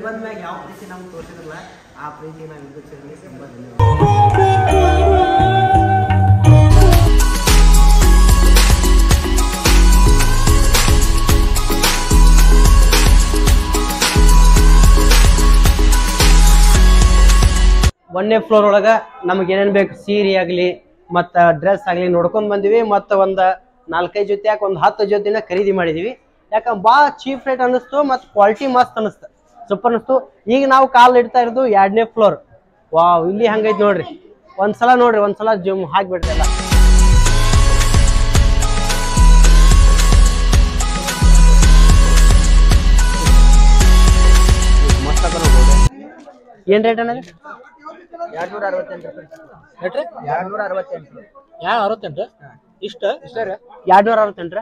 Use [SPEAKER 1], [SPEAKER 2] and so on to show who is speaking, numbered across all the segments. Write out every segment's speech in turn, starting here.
[SPEAKER 1] ಬಂದ ಮ್ಯಾಗ ಯಾವ ಪ್ರೀತಿ ನಮ್ಗೆ ತೋರಿಸಿದ್ರಲ್ಲ ಆ ಪ್ರೀತಿ ನಾವು ಹಿಂದಿರ್ಸಿದ್ವಿ ತುಂಬ ಧನ್ಯವಾದ ಒಂದನೇ ಫ್ಲೋರ್ ಒಳಗ ನಮಗೆ ಏನೇನ್ ಬೇಕು ಸೀರೆ ಆಗ್ಲಿ ಮತ್ತ ಡ್ರೆಸ್ ಆಗ್ಲಿ ನೋಡ್ಕೊಂಡ್ ಬಂದಿವಿ ಮತ್ತ ಒಂದ್ ನಾಲ್ಕೈದು ಜೊತೆ ಯಾಕೆ ಒಂದ್ ಹತ್ತು ಜೊತೆನ ಖರೀದಿ ಮಾಡಿದೀವಿ ಯಾಕಂದ್ರೆ ಬಾ ಚೀಪ್ ರೇಟ್ ಅನಿಸ್ತು ಮತ್ ಕ್ವಾಲಿಟಿ ಮಸ್ತ್ ಅನಿಸ್ತು ಸೂಪರ್ ಅನಿಸ್ತು ಈಗ ನಾವು ಕಾಲ್ ಇಡ್ತಾ ಇರೋದು ಎರಡನೇ ಫ್ಲೋರ್ ವಾವ್ ಇಲ್ಲಿ ಹಂಗೈತಿ ನೋಡ್ರಿ ಒಂದ್ಸಲ ನೋಡ್ರಿ ಒಂದ್ಸಲ ಜಿಮ್ ಹಾಕ್ಬಿಡ್ರಿ ಎಲ್ಲ ಮಸ್ತ್ ಅದ ನೋಡ್ರಿ ಏನ್ ರೇಟ್ ಅನ್ನೋದು
[SPEAKER 2] ಎರಡ್ನೂರ ಅರವತ್ತೆಂಟು
[SPEAKER 3] ಎಟ್ರಿ
[SPEAKER 2] ಎರಡ್ನೂರ ಅರವತ್ತೆಂಟು
[SPEAKER 3] ಯಾವ ಅರವತ್ತೆಂಟು ಇಷ್ಟ ಇಷ್ಟ ರೀ
[SPEAKER 1] ಎರಡ್ನೂರ ಅರವತ್ತೆಂಟ್ರಿ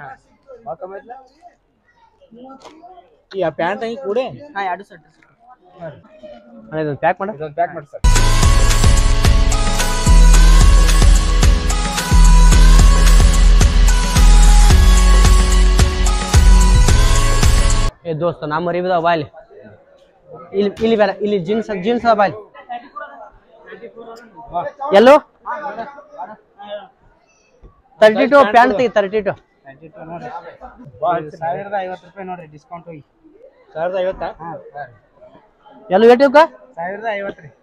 [SPEAKER 3] ಈ ಪ್ಯಾಂಟ್ ಹಂಗೆ ಕೂಡಿ
[SPEAKER 2] ಹಾ ಎರಡು ಸೆಟ್
[SPEAKER 1] ಅಣ್ಣ ಇದೊಂದು ಪ್ಯಾಕ್ ಮಾಡ
[SPEAKER 2] ಇದೊಂದು ಪ್ಯಾಕ್ ಮಾಡಿ ಸರ್
[SPEAKER 1] ಏ ದೋಸ್ತ ನಾ ಮರಿಬಿದ ಬಾಯ್ಲಿ ಇಲ್ಲಿ ಇಲ್ಲಿ ಬೇಡ ಇಲ್ಲಿ ಜೀನ್ಸ್ ಜೀನ್ಸ್ ಅದ ಬಾಯ್ಲಿ ಎಲ್ಲೋ ತರ್ಟಿ ಟು ಪ್ಯಾಂಟ್ ತೆಗಿ ತರ್ಟಿ ಟು
[SPEAKER 2] ಸಾವಿರದ ಐವತ್ತು ರೂಪಾಯಿ ನೋಡ್ರಿ ಡಿಸ್ಕೌಂಟ್ ಹೋಗಿ
[SPEAKER 3] ಸಾವಿರದ ಐವತ್ತಾ
[SPEAKER 1] ಎಲ್ಲೋ ಏಟಿವ್ಕ
[SPEAKER 2] ಸಾವಿರದ ಐವತ್ತು ರೀ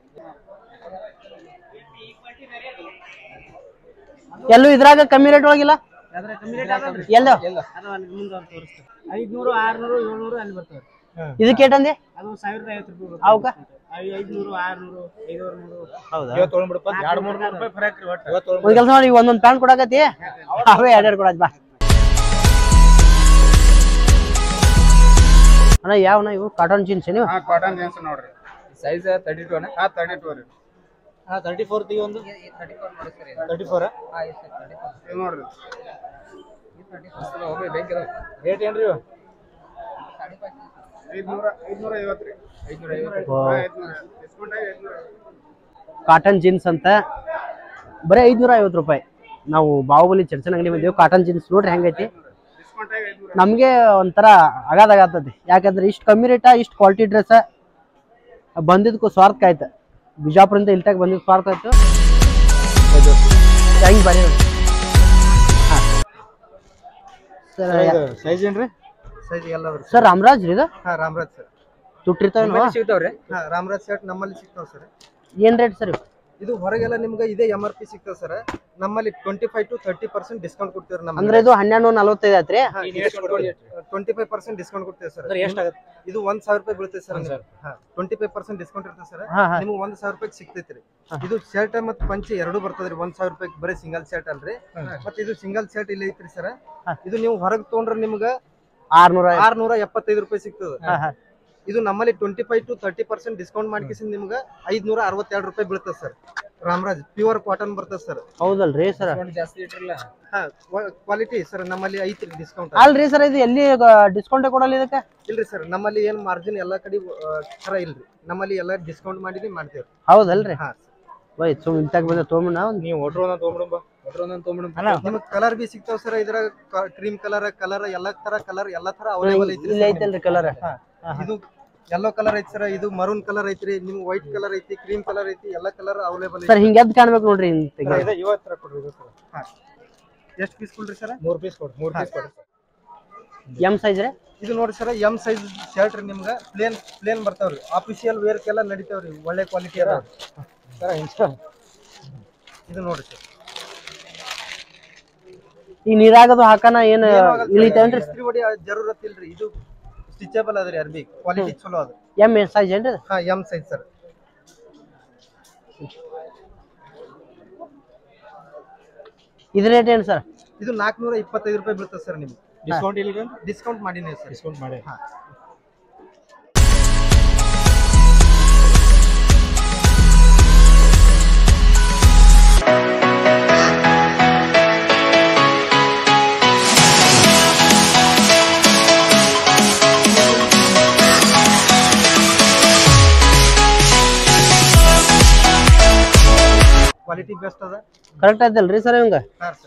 [SPEAKER 1] ಎಲ್ಲೂ ಇದ್ರಾಗ ಕಮ್ಮಿ ರೇಟ್ ಒಳಗಿಲ್ಲ
[SPEAKER 2] ಅದ್ರ ಕಮ್ಮಿ ರೇಟ್ ಆಗೋದ್ರಿ
[SPEAKER 1] ಎಲ್ಲೋ
[SPEAKER 2] ಅದು ಅಲ್ಲಿ ಮುಂದೆ ಅವ್ರು ತೋರಿಸ್ತಾರೆ ಐದ್ನೂರು ಆರ್ನೂರು ಏಳ್ನೂರು ಅಲ್ಲಿ ಬರ್ತಾವೆ
[SPEAKER 1] ಇದಕ್ಕೆ ಏಟಂದಿ
[SPEAKER 2] ಅದು ಸಾವಿರದ ಐವತ್ತು ರೂಪಾಯಿ
[SPEAKER 1] ಅವಕ್ಕ
[SPEAKER 2] ಐ- ಐದ್ನೂರು ಆರ್ನೂರು ಐನೂರು ನೂರು
[SPEAKER 1] ಹೌದಾ
[SPEAKER 3] ಇವತ್ತು ತೊಗೊಂಡ್ಬಿಡಪ್ಪ ಎರಡು ಮೂರು
[SPEAKER 2] ರೂಪಾಯಿ ಫರಕ್ ರೀ ಒಟ್ಟು
[SPEAKER 3] ಇವತ್ತು
[SPEAKER 1] ಒಂದ್ ಕೆಲಸ ಮಾಡಿ ಒಂದೊಂದ್ ಪ್ಯಾಂಟ್ ಕೊಡಕತ್ತಿ ಅವೇ ಎರಡೆರಡು ಕೊಡತ್ ಬಾ ಅಣ್ಣ ಯಾವನ ಇವು ಕಾಟನ್ ಜೀನ್ಸ್ ನೀವು
[SPEAKER 2] ಹಾ ಕಾಟನ್ ಜೀನ್ಸ್ ನೋಡ್ರಿ ಸೈಜ್ ತರ್ಟಿ ಟೂ ಹಾ ತರ್ಟಿ ಟೂ ರೀ
[SPEAKER 3] ಹಾಂ ತರ್ಟಿ ಫೋರ್ ತೆಗಿ ಒಂದು ತರ್ಟಿ ಫೋರ್
[SPEAKER 2] ಇದು ನೋಡ್ರಿ
[SPEAKER 3] ರೇಟ್ ಏನ್ರಿ ಇವು
[SPEAKER 2] ಐದ್ನೂರ ಐದ್ನೂರ ಐವತ್ತು ರೀ ಐದ್ನೂರ ಐವತ್ತು
[SPEAKER 1] ಓ.
[SPEAKER 2] ಐದ್ನೂರ ಡಿಸ್ಕೌಂಟ್ ಆಗಿ ಐದ್ನೂರ
[SPEAKER 1] ಕಾಟನ್ ಜೀನ್ಸ್ ಅಂತ ಬರೀ ಐದ್ನೂರ ಐವತ್ತು ರೂಪಾಯಿ ನಾವು ಬಾಹುಬಲಿ ಚರ್ಚನ್ ಅಂಗಡಿ ಬಂದೇವು ಕಾಟನ್ ಜೀನ್ಸ್ ನೋಡ್ರಿ ಹೆಂಗೈತಿ
[SPEAKER 2] ಡಿಸ್ಕೌಂಟ್ ಆಗಿ ಐದ್ನೂರ
[SPEAKER 1] ನಮಗೆ ಒಂಥರ ಅಗಾದಾಗತ್ತತಿ ಯಾಕಂದ್ರೆ ಇಷ್ಟು ಕಮ್ಮಿ ರೇಟ ಇಷ್ಟು ಕ್ವಾಲಿಟಿ ಡ್ರೆಸ್ ಬಂದಿದ್ದಕ್ಕೂ ಸ್ವಾರ್ಥ ಆಯ್ತು ಬಿಜಾಪುರದಿಂದ ಇಲ್ಲಿ ತಗ ಬಂದಿದ್ದು ಸ್ವಾರ್ಥ ಆಯ್ತು ಹೆಂಗ್ ಬರೀ ಸರ್
[SPEAKER 3] ಸೈಜ್ ಏನ್ರಿ
[SPEAKER 2] ಸೈಜ್ ಎಲ್ಲ ಅದ್ರ
[SPEAKER 1] ಸರ್ ರಾಮರಾಜ್ ರೀ ಇದು
[SPEAKER 2] ಹಾ ರಾಮರಾಜ್ ಸರ್
[SPEAKER 1] ತುಟ್ಟಿರ್ತಾವ
[SPEAKER 2] ಸಿಗ್ತಾವ್ರಿ ಹಾ ರಾಮರಾಜ್ ಶರ್ಟ್ ನಮ್ಮಲ್ಲಿ ಸಿಗ್ತಾವ ಸರ್
[SPEAKER 1] ಏನ್ ರೇಟ್ ಸರ್
[SPEAKER 2] ಇದು ಹೊರಗೆಲ್ಲ ನಿಮ್ಗೆ ಇದೇ ಎಂ ಆರ್ ಪಿ ಸಿಗ್ತಾವ ಸರ್ ನಮ್ಮಲ್ಲಿ twenty five to thirty percent discount ಕೊಡ್ತೀವಿ ನಮ್ಮ
[SPEAKER 1] ಅಂದ್ರೆ ಇದು ಹನ್ನೆರಡು ನಲವತ್ತೈದು ಆತ್ರಿ
[SPEAKER 2] ಟ್ವೆಂಟಿ ಫೈವ್ ಪರ್ಸೆಂಟ್ ಡಿಸ್ಕೌಂಟ್ ಕೊಡ್ತೀವಿ ಸರ್
[SPEAKER 3] ಅಂದ್ರೆ ಎಷ್ಟಾಗತ್ತೆ
[SPEAKER 2] ಇದು ಒಂದ್ ಸಾವಿರ ರೂಪಾಯಿ ಬೀಳುತ್ತೆ ಸರ್
[SPEAKER 3] ಒಂದ್ ಸಾವಿರ.
[SPEAKER 2] ಟ್ವೆಂಟಿ ಫೈವ್ ಪರ್ಸೆಂಟ್ ಡಿಸ್ಕೌಂಟ್ ಇರ್ತದೆ ಸರ್
[SPEAKER 1] ಹಾ ಹಾ
[SPEAKER 2] ನಿಮ್ಗೆ ಒಂದ್ ಸಾವಿರ ರೂಪಾಯಿ ಸಿಗ್ತೈತ್ರಿ ಇದು ಶರ್ಟ್ ಮತ್ತು ಪಂಚೆ ಎರಡು ಬರ್ತದ್ರಿ ಒಂದ್ ಸಾವಿರ ರೂಪಾಯಿ ಬರೀ ಸಿಂಗಲ್ ಶರ್ಟ್ ಅಲ್ರಿ ಮತ್ತೆ ಇದು ಸಿಂಗಲ್ ಶರ್ಟ್ ಇಲ್ಲಿ ಐತ್ರಿ ಸರ್
[SPEAKER 1] ಹಾ.
[SPEAKER 2] ಇದು ನೀವು ಹೊರಗೆ ತೊಗೊಂಡ್ರೆ ನಿಮ್ಗೆ
[SPEAKER 1] ಆರ್ನೂರ
[SPEAKER 2] ಆರ್ನೂರ ಎಪ್ಪತ್ತೈದು ರೂಪಾಯಿ ಸಿಗ್ತದೆ
[SPEAKER 1] ಹಾ ಹಾ
[SPEAKER 2] ಇದು ನಮ್ಮಲ್ಲಿ twenty five to thirty percent discount ಮಾಡ್ಕಿಸಿ ನಿಮ್ಗೆ ಐದ್ನೂರ ಅರವತ್ತೆರಡು ರೂಪಾಯಿ ಬೀಳ್ತದೆ ಸರ್ ರಾಮರಾಜ್ ಪ್ಯೂರ್ ಕಾಟನ್ ಬರ್ತದೆ ಸರ್
[SPEAKER 1] ಹೌದಲ್ರಿ ಸರ್
[SPEAKER 2] ಜಾಸ್ತಿ ಇಟ್ಟಿರಲ್ಲ ಹಾ ಕ್ವಾಲಿಟಿ ಸರ್ ನಮ್ಮಲ್ಲಿ ಐತ್ರಿ ಡಿಸ್ಕೌಂಟ್
[SPEAKER 1] ಅಲ್ರಿ ಸರ್ ಇದು ಎಲ್ಲಿ ಡಿಸ್ಕೌಂಟ್ ಕೊಡಲ್ಲ ಇದಕ್ಕೆ
[SPEAKER 2] ಇಲ್ರಿ ಸರ್ ನಮ್ಮಲ್ಲಿ ಏನ್ ಮಾರ್ಜಿನ್ ಎಲ್ಲಾ ಕಡೆ ಆ, ತರ ಇಲ್ರಿ ನಮ್ಮಲ್ಲಿ ಎಲ್ಲ ಡಿಸ್ಕೌಂಟ್ ಮಾಡಿನೇ ಮಾಡ್ತೇವೆ
[SPEAKER 1] ಹೌದಲ್ರಿ
[SPEAKER 2] ಹಾ
[SPEAKER 1] ಬೈ ಸುಮ್ ಇಂತಾಗ ಬಂದ ತೊಗೊಂಡ್ ನಾವು
[SPEAKER 3] ನೀವು ಒಟ್ರು ಒಂದೊಂದು ತೊಗೊಂಬಿಡಂಬ ಒಟ್ರು ಒಂದೊಂದು ತೊಗೊಂಬಿಡಂಬ
[SPEAKER 2] ನಿಮಗೆ ಕಲರ್ ಬಿ ಸಿಗ್ತಾವ ಸರ್ ಇದ್ರಾಗ ಕ್ರೀಮ್ ಕಲರ್ ಕಲರ್ ಎಲ್ಲಾ ತರ ಕಲರ್ ಎಲ್ಲಾ ತರ ಅವೈಲೇಬಲ್ ಐತ್ರಿ
[SPEAKER 1] ಇಲ್ಲಿ
[SPEAKER 2] sir.
[SPEAKER 1] ಐತಲ್ರಿ ಕಲರ್
[SPEAKER 2] ಹಾ. ಇದು ಯೆಲ್ಲೋ ಕಲರ್ ಐತಿ ಸರ್ ಇದು ಮರೂನ್ ಕಲರ್ ಐತ್ರಿ ನಿಮ್ ವೈಟ್ ಕಲರ್ ಐತಿ ಕ್ರೀಮ್ ಕಲರ್ ಐತಿ ಎಲ್ಲಾ ಕಲರ್ ಅವೈಲೇಬಲ್
[SPEAKER 1] ಸರ್ ಹಿಂಗ ಎದ್ ಕಾಣ್ಬೇಕು ನೋಡ್ರಿ ಹಿಂಗ್ ತೆಗಿ.
[SPEAKER 3] ಇದೆ ಇವತ್ತರ ಕೊಡ್ರಿ ಇವತ್ತರ
[SPEAKER 2] ಎಷ್ಟು ಪೀಸ್ ಕೊಡ್ರಿ ಸರ್
[SPEAKER 3] ಮೂರು ಪೀಸ್ ಕೊಡ್ರಿ ಮೂರು ಪೀಸ್ ಕೊಡ್ರಿ
[SPEAKER 1] ಎಂ ಸೈಜ್ ರೀ
[SPEAKER 2] ಇದು ನೋಡಿ ಸರ್ ಎಂ ಸೈಜ್ ಶರ್ಟ್ ರೀ ನಿಮ್ಗೆ ಪ್ಲೇನ್ ಪ್ಲೇನ್ ಬರ್ತಾವ್ರಿ ಆಫೀಸಿಯಲ್ ವೇರ್ಕೆಲ್ಲ ನಡಿತಾವ್ರಿ ಒಳ್ಳೆ ಕ್ವಾಲಿಟಿ ಅದ
[SPEAKER 3] ಸರ್ ಇನ್ಸ್ಟಾ
[SPEAKER 2] ಇದು ನೋಡಿ ಸರ್
[SPEAKER 1] ಈ ನೀರಾಗದು ಹಾಕನ ಏನ್ ಇಳಿತೇನ್ರಿ
[SPEAKER 2] ಇಸ್ತ್ರಿ ಹೊಡಿ ಜರೂರತ್ ಇಲ್ರಿ ಇದು ಸ್ಟಿಚಬಲ್ ಅದ್ರಿ ಅರ್ಬಿ ಕ್ವಾಲಿಟಿ ಚಲೋ ಅದ
[SPEAKER 1] ಎಂ ಸೈಜ್ ಏನ್ರಿ ಅದು?
[SPEAKER 2] ಹಾ ಎಂ ಸೈಜ್ ಸರ್
[SPEAKER 1] ಇದ್ ರೇಟ್ ಏನ್ ಸರ್
[SPEAKER 2] ಇದು ನಾಲ್ಕನೂರ ಇಪ್ಪತ್ತೈದು ರೂಪಾಯಿ ಬೀಳ್ತದೆ ಸರ್ ನಿಮ್ಗೆ
[SPEAKER 3] ಡಿಸ್ಕೌಂಟ್ ಇಲ್ಲಿಗೆ
[SPEAKER 2] ಡಿಸ್ಕೌಂಟ್ ಮಾಡಿನಿ ಸರ್
[SPEAKER 3] ಡಿಸ್ಕೌಂಟ್ ಮಾಡಿ
[SPEAKER 2] ಹಾ ಕ್ವಾಲಿಟಿ ಬೆಸ್ಟ್ ಅದ
[SPEAKER 1] ಕರೆಕ್ಟ್ ಆಯ್ತಲ್ರಿ ಸರ್ ಇವಂಗ
[SPEAKER 2] ಹಾ ಸರ್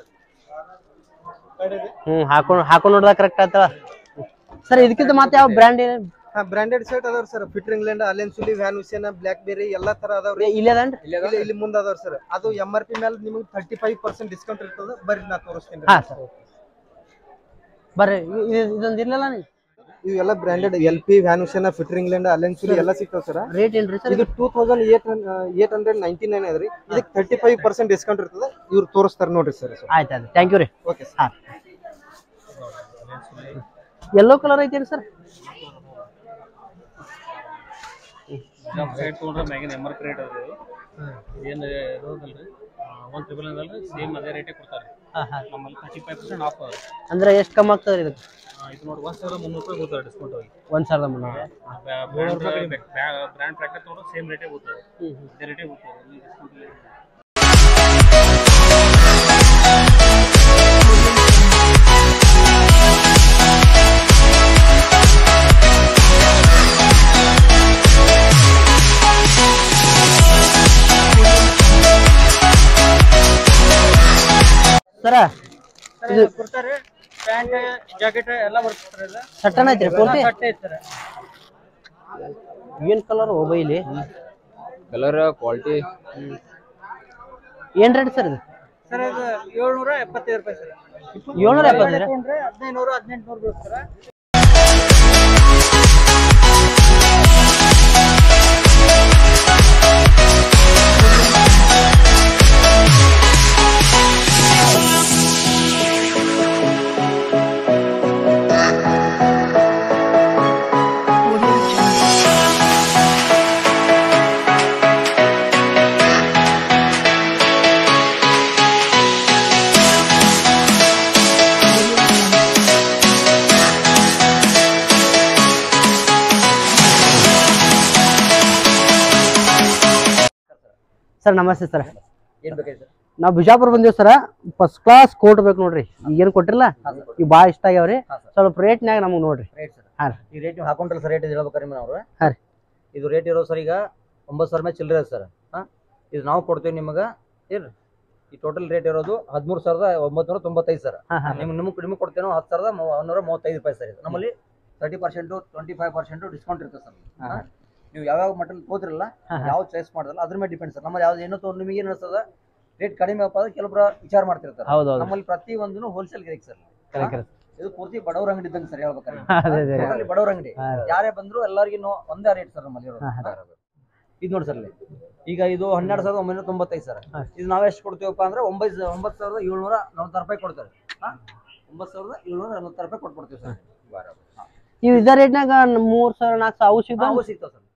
[SPEAKER 1] ಹ್ಮ್ ಹಾಕೊಂಡ್ ಹಾಕೊಂಡ್ ನೋಡ್ದಾಗ ಕರೆಕ್ಟ್ ಆಯ್ತಲ್ಲ ಸರ್ ಇದಕ್ಕಿಂತ ಮತ್ತೆ ಯಾವ ಬ್ರ್ಯಾಂಡ್
[SPEAKER 2] ಹಾ ಬ್ರಾಂಡೆಡ್ ಶರ್ಟ್ ಅದಾವ್ರಿ sir Peter England Allen Solly Van Heusen Blackberry ಎಲ್ಲಾ ತರ ಅದಾವ್ರಿ
[SPEAKER 1] ಇಲ್ಲೇ ಅದಾನ್ರಿ
[SPEAKER 2] ಇಲ್ಲಿ ಇಲ್ಲಿ ಮುಂದೆ ಅದಾವ್ರಿ ಸರ್ ಅದು ಎಂ ಆರ್ ಪಿ ಮೇಲೆ ನಿಮಗೆ ತರ್ಟಿ ಫೈವ್ ಪರ್ಸೆಂಟ್ ಡಿಸ್ಕೌಂಟ್ ಇರ್ತದ ಬರ್ರಿ ನಾ ತೋರಿಸ್ತೀನಿ
[SPEAKER 1] ಹಾ ಸರ್ ಬರ್ರಿ ಇ- ಇದು- ಇದೊಂದು ಇರ್ಲಿಲ್ಲ ನೀವು
[SPEAKER 2] ಇವೆಲ್ಲ branded L P Van Heusen Peter England Allen Solly ಎಲ್ಲ ಸಿಗ್ತಾವ ಸರ್
[SPEAKER 1] ರೇಟ್ ಏನ್ರಿ ಸರ್
[SPEAKER 2] ಇದು two thousand eight eight hundred ninety nine ಅದ್ರಿ ಇದಕ್ಕೆ ತರ್ಟಿ ಫೈವ್ ಪರ್ಸೆಂಟ್ ಡಿಸ್ಕೌಂಟ್ ಇರ್ತದ ಇವ್ರು ತೋರಿಸ್ತಾರೆ ನೋಡ್ರಿ ಸರ್
[SPEAKER 1] ಆಯ್ತು ಆಯ್ತು ಥ್ಯಾಂಕ್ ಯು ರೀ
[SPEAKER 2] ಓಕೆ ಸರ್
[SPEAKER 1] ಹಾ ಯೆಲ್ಲೋ ಕಲರ್ ಐತೇರಿ ಸರ್
[SPEAKER 3] ಸೈಡ್ ತೊಗೊಂಡ್ರೆ ಮ್ಯಾಗಿನ ಎಮ್ ಆರ್ ಪಿ ರೇಟ್ ಅದು ಏನು ಇರೋದಲ್ರಿ ಒಂದು ಟ್ರಿಬಲ್ ಅದಲ್ರಿ ಸೇಮ್ ಅದೇ ರೇಟೇ ಕೊಡ್ತಾರೆ
[SPEAKER 1] ಹಾ ಹಾ
[SPEAKER 3] ನಮ್ಮಲ್ಲಿ ತರ್ಟಿ ಫೈವ್ ಪರ್ಸೆಂಟ್ ಆಫ್ ಅದ
[SPEAKER 1] ಅಂದ್ರೆ ಎಷ್ಟು ಕಮ್ಮಿ ಆಗ್ತದೆ ಇದಕ್ಕೆ
[SPEAKER 3] ಇದು ನೋಡಿ ಒಂದು ಸಾವಿರದ ಮುನ್ನೂರು ರೂಪಾಯಿ ಬೀಳ್ತಾರೆ ಡಿಸ್ಕೌಂಟ್ ಹೋಗಿ
[SPEAKER 1] ಒಂದ್ ಸಾವಿರದ ಮುನ್ನೂರು
[SPEAKER 3] ಬ್ರ್ಯಾಂಡ್ ಬ್ರ್ಯಾಂಡ್ ಟ್ರ್ಯಾಕ್ಟರ್ ತೊಗೊಂಡ್ರೆ ಸೇಮ್ ರೇಟೇ ಬೀಳ್ತದೆ ಇದೇ ರೇಟೇ ಬೀಳ್ತದೆ ಇಲ್ಲಿ ಡಿಸ್ಕೌಂಟ್ ಇಲ್ಲ
[SPEAKER 1] ಸರ ಇದು
[SPEAKER 3] ಕೊಡ್ತಾರೆ ಪ್ಯಾಂಟ್ ಜಾಕೆಟ್ ಎಲ್ಲ ಬರ್ತದೆ ಇದು
[SPEAKER 1] ಸಟ್ಟನ್ ಐತ್ರಿ ಪೂರ್ತಿ
[SPEAKER 3] ಬಟ್ಟೆ ಐತೆ ಸರ್
[SPEAKER 1] ಏನ್ ಕಲರ್ ಮೊಬೈಲಿ
[SPEAKER 4] ಕಲರ್ ಕ್ವಾಲಿಟಿ
[SPEAKER 1] ಏನ್ ರೇಟ್ ಸರ್ ಇದು
[SPEAKER 3] ಸರ್ ಇದು ಏಳ್ನೂರ ಎಪ್ಪತ್ತೈದು ರೂಪಾಯಿ ಸರ್
[SPEAKER 1] ಏಳ್ನೂರ ಎಪ್ಪತ್ತೈದು
[SPEAKER 3] ತೊಗೊಂಡ್ರೆ ಹದಿನೈದು ಹದಿನೆಂಟುನೂರು ಬೀಳ್ತಾರೆ
[SPEAKER 1] ಸರ್ ನಮಸ್ತೆ ಸರ್
[SPEAKER 4] ಏನ್ ಬೇಕಾಯ್ತು ಸರ್
[SPEAKER 1] ನಾವು ಬಿಜಾಪುರ ಬಂದೀವಿ ಸರ ಫಸ್ಟ್ ಕ್ಲಾಸ್ ಕೋಟ್ ಬೇಕು ನೋಡ್ರಿ ಈಗೇನು ಕೊಟ್ಟಿರಲ್ಲ ಈಗ ಭಾಳ ಇಷ್ಟ ಆಗ್ಯಾವ್ರಿ ಸ್ವಲ್ಪ ರೇಟ್ನ್ಯಾಗ ನಮಗೆ ನೋಡ್ರಿ
[SPEAKER 4] ರೇಟ್ ಸರ್
[SPEAKER 1] ಹಾಂ ರೀ
[SPEAKER 4] ಈ ರೇಟ್ ನೀವು ಹಾಕೊಂಡ್ರಲ್ಲ ಸರ್ ರೇಟ್ ಹೇಳ್ಬೇಕಾರೆ ನಿಮ್ಮನ್ನ ಅವ್ರು
[SPEAKER 1] ಹಾಂ ರೀ
[SPEAKER 4] ಇದು ರೇಟ್ ಇರೋ ಸರ್ ಈಗ ಒಂಬತ್ತು ಸಾವಿರ ಮೇಲೆ ಚಿಲ್ಲರೆ ಸರ್ ಹಾಂ ಇದು ನಾವು ಕೊಡ್ತೀವಿ ನಿಮಗೆ ಏನ್ರಿ ಈ ಟೋಟಲ್ ರೇಟ್ ಇರೋದು ಹದಿಮೂರು ಸಾವಿರದ ಒಂಬತ್ತು ತೊಂಬತ್ತೈದು ಸರ್
[SPEAKER 1] ಹಾಂ ಹಾಂ
[SPEAKER 4] ನಿಮ್ಗೆ ನಿಮ್ಗೆ ನಿಮ್ಗೆ ಕೊಡ್ತೇನೋ ಹತ್ತು ಸಾವಿರದ ಒಂದೂರ ಮೂವತ್ತೈದು ರೂಪಾಯಿ ಸರ್ ಇದು ನಮ್ಮಲ್ಲಿ thirty percent twenty five percent discount ಇರ್ತದೆ ಸರ್
[SPEAKER 1] ಹಾಂ.
[SPEAKER 4] ನೀವು ಯಾವ್ಯಾವ ಮಟನ್ ತೋದ್ರಲ್ಲ
[SPEAKER 1] ಹಾಂ, ಹಾಂ.
[SPEAKER 4] ಯಾವ ಚಾಯ್ಸ್ ಮಾಡೋದಲ್ಲ ಅದ್ರ ಮೇಲೆ ಡಿಪೆಂಡ್ ಸರ್ ನಮ್ಮಲ್ಲಿ ಯಾವ್ದು ಏನೋ ತೊಗೊಂಡು ನಿಮಗೆ ಏನು ಅನ್ಸ್ತದ ರೇಟ್ ಕಡಿಮೆ ಅಪ್ಪ ಅಂದ್ರೆ ಕೆಲವೊಬ್ರು ವಿಚಾರ ಮಾಡ್ತಿರ್ತಾರೆ
[SPEAKER 1] ಹೌದು ಹೌದು
[SPEAKER 4] ನಮ್ಮಲ್ಲಿ ಪ್ರತಿ ಒಂದು ಹೋಲ್ಸೇಲ್ ಗಿರಕ್ ಸರ್
[SPEAKER 1] ಕರೆ ಕರೆ
[SPEAKER 4] ಇದು ಪೂರ್ತಿ ಬಡವ್ರ ಅಂಗಡಿ ಇದ್ದಂಗೆ ಸರ್ ಹೇಳ್ಬೇಕಾದ್ರೆ
[SPEAKER 1] ಅದೇ ಅದೇ
[SPEAKER 4] Totally ಬಡವ್ರ ಅಂಗಡಿ
[SPEAKER 1] ಹಾ.
[SPEAKER 4] ಯಾರೇ ಬಂದ್ರು ಎಲ್ಲರಿಗೂ ನೋ- ಒಂದೇ ರೇಟ್ ಸರ್ ನಮ್ಮಲ್ಲಿ ಇರೋದು.
[SPEAKER 1] ಹಾ,
[SPEAKER 4] ಇದು ನೋಡಿ ಸರ್ ಇಲ್ಲಿ ಈಗ ಇದು ಹನ್ನೆರಡು ಸಾವಿರದ ಒಂಬೈನೂರ ತೊಂಬತ್ತೈದು ಸರ್
[SPEAKER 1] ಹಾ.
[SPEAKER 4] ಇದು ನಾವ್ ಎಷ್ಟು ಕೊಡ್ತೀವಪ್ಪ ಅಂದ್ರೆ ಒಂಬೈದು ಒಂಬತ್ತು ಸಾವಿರದ ಏಳ್ನೂರ ನಲವತ್ತಾರು ರೂಪಾಯಿ ಕೊಡ್ತಾರೆ ಹಾ? ಒಂಬತ್ತು ಸಾವಿರದ ಏಳ್ನೂರ ನಲವತ್ತಾರು ರೂಪಾಯಿ ಕೊಟ್ಬಿಡ್ತೀವಿ ಸರ್
[SPEAKER 1] ಇವು ಇದ ರೇಟ್ನಾಗ ಮೂರ್ ಸಾವಿರ ನಾಲ್ಕು ಸಾವಿರ ಅವು ಸಿಗ್ತಾವ
[SPEAKER 4] ಅವು ಸಿಗ್ತಾವ ಸರ್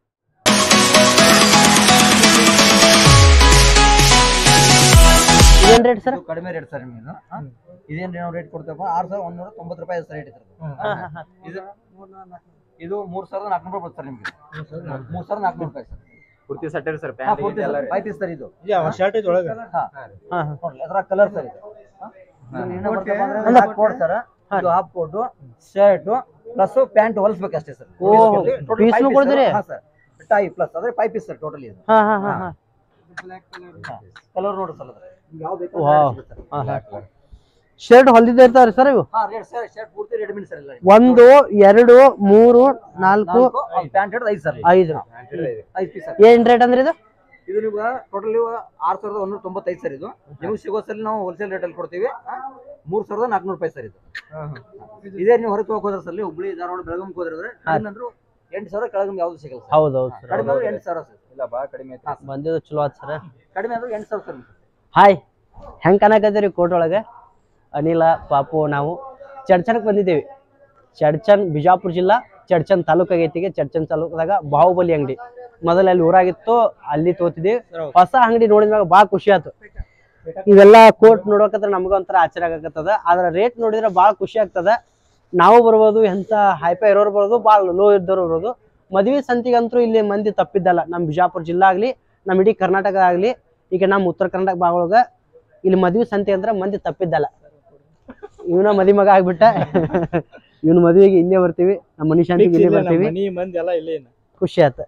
[SPEAKER 1] ಇದೇನ್ ರೇಟ್ ಸರ್
[SPEAKER 4] ಇದು ಕಡಿಮೆ ರೇಟ್ ಸರ್ ನಿಮಗೆ ಇದೇನು ನಾವು ರೇಟ್ ಕೊಡ್ತೇವಪ್ಪ ಆರು ಸಾವಿರದ ಒಂದೂರ ತೊಂಬತ್ತು ರೂಪಾಯಿ ರೇಟ್ ಇದೆ ಇದು ಇದು ಮೂರ್ ಸಾವಿರದ ನಾಲ್ಕುನೂರು ರೂಪಾಯಿ ಬರುತ್ತೆ ಸರ್ ನಿಮಗೆ ಮೂರ್ ಸಾವಿರದ ನಾಲ್ಕುನೂರು ರೂಪಾಯಿ ಸರ್
[SPEAKER 3] ಪೂರ್ತಿ ಸೆಟ್ಟರ್ ಸರ್
[SPEAKER 4] ಹಾ, ಪೂರ್ತಿ ಸರ್. ಆಯ್ತು ಸರ್ ಇದು
[SPEAKER 3] ಶರ್ಟ್ ಐತೆ ಒಳಗೆ
[SPEAKER 4] ಹಾ
[SPEAKER 1] ಹಾ ಹಾ
[SPEAKER 4] ನೋಡ್ರಿ ಅದ್ರ ಕಲರ್ ಸರ್ ಇದು ಹಾ? ಇದು ಇನ್ನೂ ಬರ್ತಪ್ಪ ಅಂದ್ರೆ ನಾಲ್ಕು ಕೋಟ್ ಸರ್ ಇದು half coat shirt plus pant ಹೊಲಿಸ್ಬೇಕಷ್ಟೇ ಸರ್
[SPEAKER 1] ಓ, piece ನು ಕೊಡ್ತೀರಿ?
[SPEAKER 4] ಹಾ ಸರ್ ಟೈ ಪ್ಲಸ್ ಅಂದ್ರೆ ಫೈವ್ ಪೀಸ್ ಸರ್ ಟೋಟಲ್ ಇದು
[SPEAKER 1] ಹಾ ಹಾ ಹಾ ಹಾ
[SPEAKER 4] ಕಲರ್ ನೋಡಿ ಸರ್ ಅದ್ರ ಯಾವ ಬೇಕು
[SPEAKER 1] ವಾವ್. ಹಾ, ಹಾ. ಶರ್ಟ್ ಹೊಲ್ದಿದ್ದ ಇರ್ತಾವ್ರಿ ಸರ್ ಇವು
[SPEAKER 4] ಹಾ ರೇಟ್ ಸರ್ ಶರ್ಟ್ ಪೂರ್ತಿ ರೆಡಿಮೇಡ್ ಸರ್ ಎಲ್ಲ
[SPEAKER 1] ಒಂದು ಎರಡು ಮೂರು ನಾಲ್ಕು
[SPEAKER 4] ಪ್ಯಾಂಟ್ ಹಿಡಿದು ಐದು ಸರ್
[SPEAKER 1] ಐದು
[SPEAKER 4] ಐದು ಪೀಸ್ ಸರ್
[SPEAKER 1] ಏನ್ ರೇಟ್ ಅಂದ್ರೆ ಇದು
[SPEAKER 4] ಇದು ನೀವು ಟೋಟಲ್ ಆರು ಸಾವಿರದ ಒಂದೂರ ತೊಂಬತ್ತೈದು ಸರ್ ಇದು ನಿಮ್ಗೆ ಸಿಗೋ ಸಲ ನಾವು ಹೋಲ್ಸೇಲ್ ರೇಟಲ್ಲಿ ಕೊಡ್ತೀವಿ ಆ, ಮೂರ್ ಸಾವಿರದ ನಾಲ್ಕುನೂರು ರೂಪಾಯಿ ಸರ್ ಇದು ಇದೇ ನೀವು ಹೊರಗೆ ಹೋಗೋದ್ರ ಸರ್ ಹುಬ್ಳಿ ಧಾರವಾಡ ಬೆಳಗಾಂ ಹೋದ್ರೆ ಅಂದ್ರು ಎಂಟು ಸಾವಿರ ಕೆಳಗಮ್ ಯಾವ್ದು ಸಿಗಲ್ಲ ಸರ್
[SPEAKER 1] ಹೌದು ಹೌದು ಸರ್
[SPEAKER 4] ಕಡಿಮೆ ಅಂದ್ರೆ ಎಂಟು ಸಾವಿರ ಸರ್
[SPEAKER 3] ಇಲ್ಲ ಬಾ ಕಡಿಮೆ ಐತೆ
[SPEAKER 1] ಬಂದಿದ್ದು ಚಲೋ ಆತ್ ಸರ್
[SPEAKER 4] ಕಡಿಮೆ ಅಂದ್ರೆ ಎಂಟು ಸಾವಿರ ಸರ್
[SPEAKER 1] ಹಾಯ್ ಹೆಂಗ್ ಕಾಣಕತ್ತೀರಿ ಕೋಟ್ ಒಳಗೆ ಅನಿಲ ಪಾಪು ನಾವು ಚಡ್ಚನ್ಕ್ ಬಂದಿದ್ದೇವೆ ಚಡ್ಚನ್ ಬಿಜಾಪುರ ಜಿಲ್ಲಾ ಚಡ್ಚನ್ ತಾಲೂಕು ಆಗೈತಿಗೆ ಚಡ್ಚನ್ ತಾಲೂಕದಾಗ ಬಾಹುಬಲಿ ಅಂಗಡಿ ಮೊದಲ ಅಲ್ಲಿ ಊರಾಗಿತ್ತು ಅಲ್ಲಿ ತೋತಿದ್ವಿ ಹೊಸ ಅಂಗಡಿ ನೋಡಿದ್ಮ್ಯಾಗ ಭಾಳ ಖುಷಿ ಆಯ್ತು ಇವೆಲ್ಲ ಕೋಟ್ ನೋಡೋಕತ್ರ ನಮ್ಗ ಒಂಥರ ಆಶ್ಚರ್ಯ ಆಗಕತ್ತದ ಆದ್ರ ರೇಟ್ ನೋಡಿದ್ರೆ ಭಾಳ ಖುಷಿ ಆಗ್ತದ ನಾವು ಬರ್ಬೋದು ಎಂತ ಹೈಫೈ ಇರೋರು ಬರ್ಬೋದು ಭಾಳ ಲೋ ಇದ್ದವ್ರು ಬರ್ಬೋದು ಮದ್ವಿ ಸಂತಿಗಂತೂ ಇಲ್ಲಿ ಮಂದಿ ತಪ್ಪಿದ್ದಲ್ಲ ನಮ್ಮ ಬಿಜಾಪುರ ಜಿಲ್ಲಾ ಆಗ್ಲಿ ನಮ್ಮ ಇಡೀ ಕರ್ನಾಟಕ ಆಗ್ಲಿ ಈಗ ನಮ್ಮ ಉತ್ತರ ಕರ್ನಾಟಕ ಭಾಗದೊಳಗ ಇಲ್ಲಿ ಮದ್ವಿ ಸಂತಿ ಅಂದ್ರೆ ಮಂದಿ ತಪ್ಪಿದ್ದಲ್ಲ ಇವನ ಮದಿ ಮಗ ಆಗ್ಬಿಟ್ಟ ಇವನ ಮದುವೆಗೆ ಇಲ್ಲೇ ಬರ್ತೀವಿ ನಮ್ಮ ಮನಿ ಶಾಂತಿಗೆ ಇಲ್ಲೇ ಬರ್ತೀವಿ
[SPEAKER 3] ಮನಿ ಮಂದಿ ಎಲ್ಲ ಇಲ್ಲೇ ಏನು
[SPEAKER 1] ಖುಷಿ ಆಯ್ತು